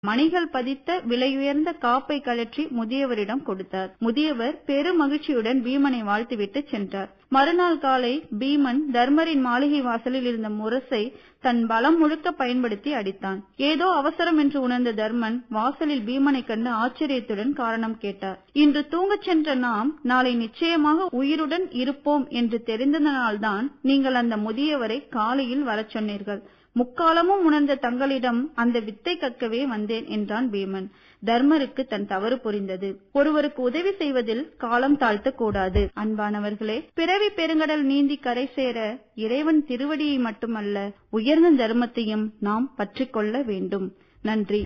மணிகள் பதித்த விலையுயர்ந்த காப்பை கழற்றி முதியவரிடம் கொடுத்தார் முதியவர் பெரு மகிழ்ச்சியுடன் பீமனை வாழ்த்திவிட்டு சென்றார் மறுநாள் காலை பீமன் தர்மரின் மாளிகை வாசலில் இருந்த முரசை தன் பலம் முழுக்க பயன்படுத்தி அடித்தான் ஏதோ அவசரம் என்று உணர்ந்த தர்மன் வாசலில் பீமனை கண்டு ஆச்சரியத்துடன் காரணம் கேட்டார் இன்று தூங்கச் சென்ற நாம் நாளை நிச்சயமாக உயிருடன் இருப்போம் என்று தெரிந்ததனால்தான் நீங்கள் அந்த முதியவரை காலையில் வரச் சொன்னீர்கள் முக்காலமும் உணர்ந்த தங்களிடம் அந்த வித்தை கற்கவே வந்தேன் என்றான் பீமன் தர்மருக்கு தன் தவறு புரிந்தது ஒருவருக்கு உதவி செய்வதில் காலம் தாழ்த்த கூடாது அன்பானவர்களே பிறவி பெருங்கடல் நீந்தி கரை சேர இறைவன் திருவடியை மட்டுமல்ல உயர்ந்த தர்மத்தையும் நாம் பற்றிக் கொள்ள வேண்டும் நன்றி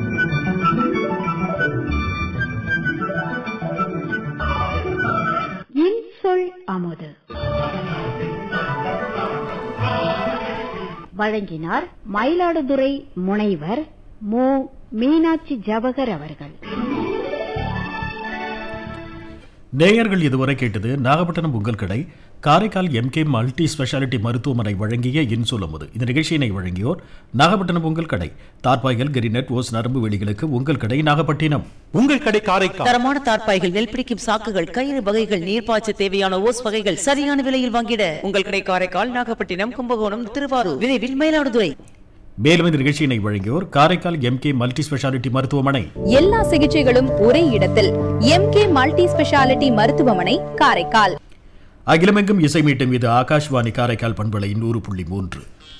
இன்சொல் அமுது வழங்கினார் மயிலாடுதுறை முனைவர் மு மீனாட்சி ஜவகர் அவர்கள் நேயர்கள் இதுவரை கேட்டது நாகப்பட்டினம் உங்கள் கடை காரைக்கால் எம்கே மல்டி ஸ்பெஷாலிட்டி மருத்துவமனை வழங்கிய இன்சொலமுது இந்த நிகழ்ச்சியினை வழங்கியோர் நாகப்பட்டினம் உங்கள் கடை தார்பாய்கள் கிரிநெட் ஓஸ் நரம்பு வெளிகளுக்கு உங்கள் கடை நாகப்பட்டினம் உங்கள் கடை காரைக்கால் தரமான தார்ப்பாய்கள் நெல் பிடிக்கும் சாக்குகள் கயிறு வகைகள் நீர்ப்பாய்ச்ச தேவையான ஓஸ் வகைகள் சரியான விலையில் வாங்கிட உங்கள் கடை காரைக்கால் நாகப்பட்டினம் கும்பகோணம் திருவாரூர் விரைவில் மயிலாடுதுறை மேலும் இந்த நிகழ்ச்சியினை வழங்கியோர் காரைக்கால் எம்கே மல்டி ஸ்பெஷாலிட்டி மருத்துவமனை எல்லா சிகிச்சைகளும் ஒரே இடத்தில் எம்கே மல்டி ஸ்பெஷாலிட்டி மருத்துவமனை காரைக்கால் அகிலமெங்கும் இசை மீட்டும் இது ஆகாஷ்வாணி காரைக்கால் பண்பலை நூறு புள்ளி மூன்று